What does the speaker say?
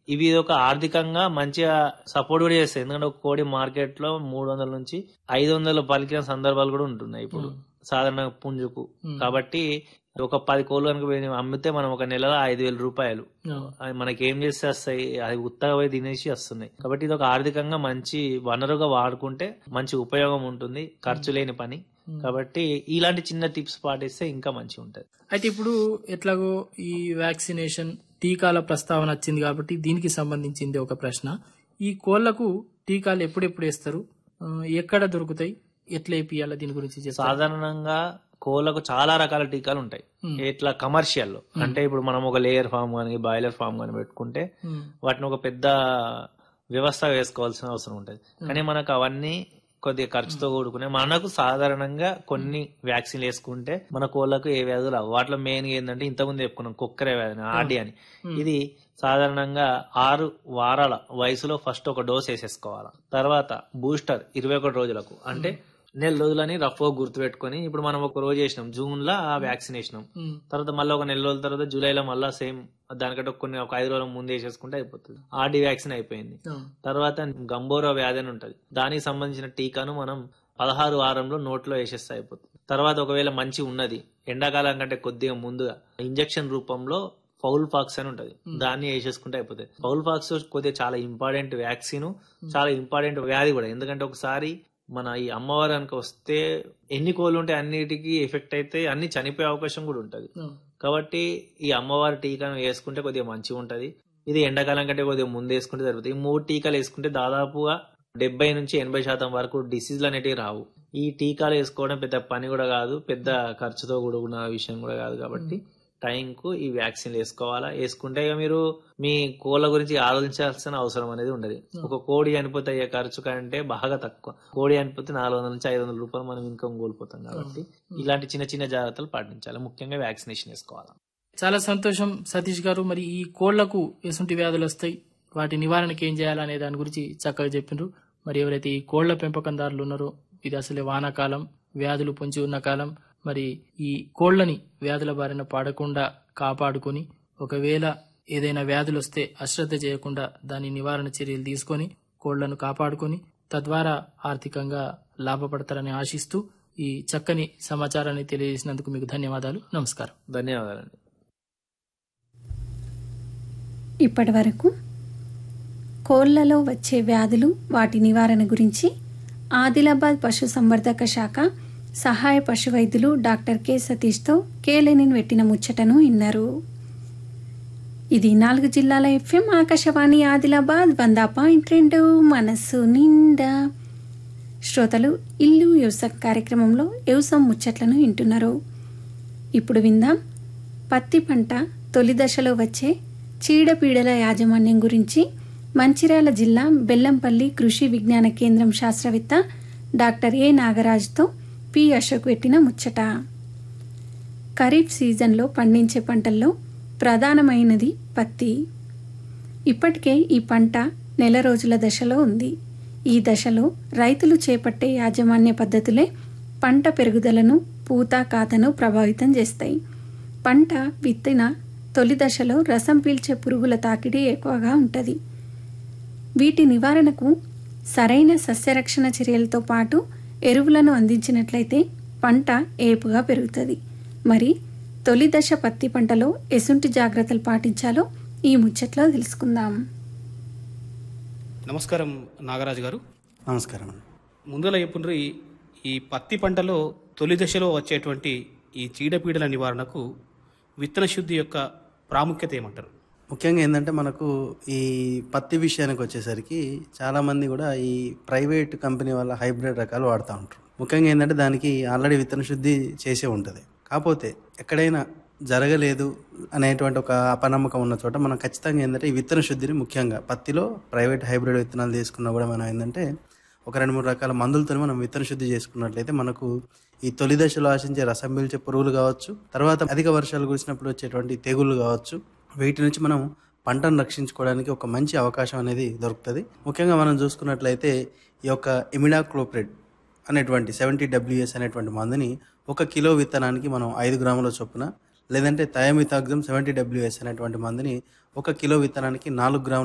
ఇవి ఒక ఆర్థికంగా మంచిగా సపోర్ట్ కూడా చేస్తాయి ఎందుకంటే ఒక కోడి మార్కెట్ లో మూడు వందల నుంచి ఐదు వందలు పలికిన సందర్భాలు కూడా ఉంటున్నాయి ఇప్పుడు సాధారణ పుంజుకు Hmm. కాబట్టి ఒక పది కోళ్ళు కనుక మేము అమ్మితే మనం ఒక నెలలో ఐదు వేల రూపాయలు అవును. అది మనకి ఏం చేస్తే వస్తాయి అది ఉత్తగా పోయి తినేసి వస్తున్నాయి కాబట్టి ఇది ఒక ఆర్థికంగా మంచి వనరుగా వాడుకుంటే మంచి ఉపయోగం ఉంటుంది ఖర్చు లేని పని Hmm. కాబట్టి ఇలాంటి చిన్న టిప్స్ పాటిస్తే ఇంకా మంచిగా ఉంటది అయితే ఇప్పుడు ఎట్లాగో ఈ వ్యాక్సినేషన్ టీకాల ప్రస్తావన వచ్చింది కాబట్టి దీనికి సంబంధించింది ఒక ప్రశ్న ఈ కోళ్లకు టీకాలు ఎప్పుడెప్పుడు వేస్తారు ఆ, ఎక్కడ దొరుకుతాయి ఎట్లా వేపియాలి దీని గురించి చెప్తారా? సాధారణంగా కోళ్ళకు చాలా రకాల టీకాలు ఉంటాయి Hmm. ఇట్లా కమర్షియల్ లో అంటే ఇప్పుడు మనం ఒక లేయర్ ఫామ్ కానీ బాయిలర్ ఫామ్ కానీ పెట్టుకుంటే ఉమ్, వాటిని ఒక పెద్ద వ్యవస్థ వేసుకోవాల్సిన అవసరం ఉంటుంది కానీ మనకు అవన్నీ కొద్దిగా ఖర్చుతో కూడుకునే మనకు సాధారణంగా కొన్ని వ్యాక్సిన్ వేసుకుంటే మన కోళ్ళకు ఏ వ్యాధులు రావు వాటిలో మెయిన్ ఏంటంటే ఇంతకుముందు చెప్పుకున్నాం కుక్కరే వ్యాధి ఆర్డి అని ఇది సాధారణంగా ఆరు వారాల వయసులో ఫస్ట్ ఒక డోస్ వేసేసుకోవాలి తర్వాత బూస్టర్ ఇరవై ఒకటి రోజులకు అంటే నెల రోజులని రఫ్ గా గుర్తుపెట్టుకొని ఇప్పుడు మనం ఒక రోజు వేసినాం జూన్ లో ఆ వ్యాక్సిన్ వేసినాం ఉమ్, తర్వాత మళ్ళీ ఒక నెల రోజుల తర్వాత జూలైలో మళ్ళీ సేమ్ దానికంటే కొన్ని ఒక ఐదు రోజుల ముందు వేసేసుకుంటే అయిపోతుంది ఆర్డీ వ్యాక్సిన్ అయిపోయింది ఆ, తర్వాత గంబోరా వ్యాధి అని ఉంటది దానికి సంబంధించిన టీకాను మనం పదహారు వారంలో నోట్లో వేసేస్తే అయిపోతుంది తర్వాత ఒకవేళ మంచి ఉన్నది ఎండాకాలం కంటే కొద్దిగా ముందుగా ఇంజెక్షన్ రూపంలో ఫౌల్ పాక్స్ అని ఉంటది దాన్ని వేసేసుకుంటే అయిపోతుంది ఫౌల్ పాక్స్ కొద్దిగా చాలా ఇంపార్టెంట్ వ్యాక్సిన్ చాలా ఇంపార్టెంట్ వ్యాధి కూడా ఎందుకంటే ఒకసారి మన ఈ అమ్మవారు కనుక వస్తే ఎన్ని కోళ్ళు ఉంటే అన్నిటికీ ఎఫెక్ట్ అయితే అన్ని చనిపోయే అవకాశం కూడా ఉంటది ఆ, కాబట్టి ఈ అమ్మవారి టీకాను వేసుకుంటే కొద్దిగా మంచిగా ఉంటది ఇది ఎండాకాలం కంటే కొద్దిగా ముందు వేసుకుంటే సరిపోతుంది ఈ మూడు టీకాలు వేసుకుంటే దాదాపుగా డెబ్బై నుంచి ఎనభై శాతం వరకు డిసీజ్లు అనేటివి రావు ఈ టీకాలు వేసుకోవడం పెద్ద పని కూడా కాదు పెద్ద ఖర్చుతో కూడుకున్న విషయం కూడా కాదు కాబట్టి టైం కు ఈ వ్యాక్సిన్ వేసుకోవాలా వేసుకుంటే ఇక మీరు మీ కోళ్ళ గురించి ఆలోచించాల్సిన అవసరం అనేది ఉండదు ఒక కోడి చనిపోతే అయ్యే ఖర్చు కంటే బాగా తక్కువ కోడి చనిపోతే నాలుగు వందల నుంచి ఐదు వందల రూపాయలు మనం ఇన్కమ్ కోల్పోతాం కాబట్టి ఇలాంటి చిన్న చిన్న జాగ్రత్తలు పాటించాలి ముఖ్యంగా వ్యాక్సినేషన్ వేసుకోవాలి చాలా సంతోషం సతీష్ గారు మరి ఈ కోళ్లకు ఎసుంటి వ్యాధులు వస్తాయి వాటి నివారణకి ఏం చేయాలనే దాని గురించి చక్కగా చెప్పిండ్రు మరి ఎవరైతే ఈ కోళ్ల పెంపకందారులు ఉన్నారో ఇది అసలే వానాకాలం వ్యాధులు పొంచి ఉన్న కాలం మరి ఈ కోళ్లని వ్యాధుల బారిన పడకుండా కాపాడుకొని ఒకవేళ ఏదైనా వ్యాధులు వస్తే అశ్రద్ధ చేయకుండా దాని నివారణ చర్యలు తీసుకొని కోళ్లను కాపాడుకొని తద్వారా ఆర్థికంగా లాభపడతారని ఆశిస్తూ ఈ చక్కని సమాచారాన్ని తెలియజేసినందుకు మీకు ధన్యవాదాలు నమస్కారం ధన్యవాదాలండి ఇప్పటి వరకు కోళ్లలో వచ్చే వ్యాధులు వాటి నివారణ గురించి ఆదిలాబాద్ పశు సంవర్ధక శాఖ సహాయ పశు వైద్యులు డాక్టర్ కె సతీష్తో కేలెనిన్ పెట్టిన ముచ్చటను విన్నారు ఇది నాలుగు జిల్లాల ఎఫ్ఎం ఆకాశవాణి ఆదిలాబాద్ వంద పాయింట్ రెండు మనస్సు నిండా శ్రోతలు ఇల్లు వ్యవసాయ కార్యక్రమంలో వ్యవసాయం ముచ్చట్లను వింటున్నారు ఇప్పుడు విందాం పత్తి పంట తొలి దశలో వచ్చే చీడపీడల యాజమాన్యం గురించి మంచిర్యాల జిల్లా బెల్లంపల్లి కృషి విజ్ఞాన కేంద్రం శాస్త్రవేత్త డాక్టర్ ఏ నాగరాజ్తో పి అశోక్ పెట్టిన ముచ్చట ఖరీఫ్ సీజన్లో పండించే పంటల్లో ప్రధానమైనది పత్తి ఇప్పటికే ఈ పంట నెల రోజుల దశలో ఉంది ఈ దశలో రైతులు చేపట్టే యాజమాన్య పద్ధతులే పంట పెరుగుదలను పూత కాతను ప్రభావితం చేస్తాయి పంట విత్తిన తొలి దశలో రసం పీల్చే పురుగుల తాకిడి ఎక్కువగా ఉంటుంది వీటి నివారణకు సరైన సస్యరక్షణ చర్యలతో పాటు ఎరువులను అందించినట్లయితే పంట ఏపుగా పెరుగుతుంది మరి తొలి దశ పత్తి పంటలో ఎసుంటి జాగ్రత్తలు పాటించాలో ఈ ముచ్చట్లో తెలుసుకుందాం నమస్కారం నాగరాజు గారు నమస్కారం అండి ముందుగా చెప్పుండ్రు ఈ ఈ పత్తి పంటలో తొలి దశలో వచ్చేటువంటి ఈ చీడపీడల నివారణకు విత్తన శుద్ధి యొక్క ప్రాముఖ్యత ఏమంటారు ముఖ్యంగా ఏంటంటే మనకు ఈ పత్తి విషయానికి వచ్చేసరికి చాలామంది కూడా ఈ ప్రైవేట్ కంపెనీ వాళ్ళ హైబ్రిడ్ రకాలు వాడుతూ ఉంటారు ముఖ్యంగా ఏంటంటే దానికి ఆల్రెడీ విత్తన శుద్ధి చేసే ఉంటుంది కాకపోతే ఎక్కడైనా జరగలేదు అనేటువంటి ఒక అపనమ్మకం ఉన్న చోట మనం ఖచ్చితంగా ఏంటంటే ఈ విత్తన శుద్ధిని ముఖ్యంగా పత్తిలో ప్రైవేట్ హైబ్రిడ్ విత్తనాలు తీసుకున్నా కూడా మనం ఏంటంటే ఒక రెండు మూడు రకాల మందులతో మనం విత్తన శుద్ధి చేసుకున్నట్లయితే మనకు ఈ తొలి దశలో ఆశించే రసం పీల్చే పురుగులు కావచ్చు తర్వాత అధిక వర్షాలు కురిసినప్పుడు వచ్చేటువంటి తెగుళ్ళు కావచ్చు వీటి నుంచి మనం పంటను రక్షించుకోవడానికి ఒక మంచి అవకాశం అనేది దొరుకుతుంది ముఖ్యంగా మనం చూసుకున్నట్లయితే ఈ యొక్క ఇమిడాక్లోప్రెడ్ అనేటువంటి సెవెంటీ డబ్ల్యూఎస్ అనేటువంటి మందుని ఒక కిలో విత్తనానికి మనం ఐదు గ్రాముల చొప్పున లేదంటే థయామితాగ్జమ్ సెవెంటీ డబ్ల్యూఎస్ అనేటువంటి మందుని ఒక కిలో విత్తనానికి నాలుగు గ్రాముల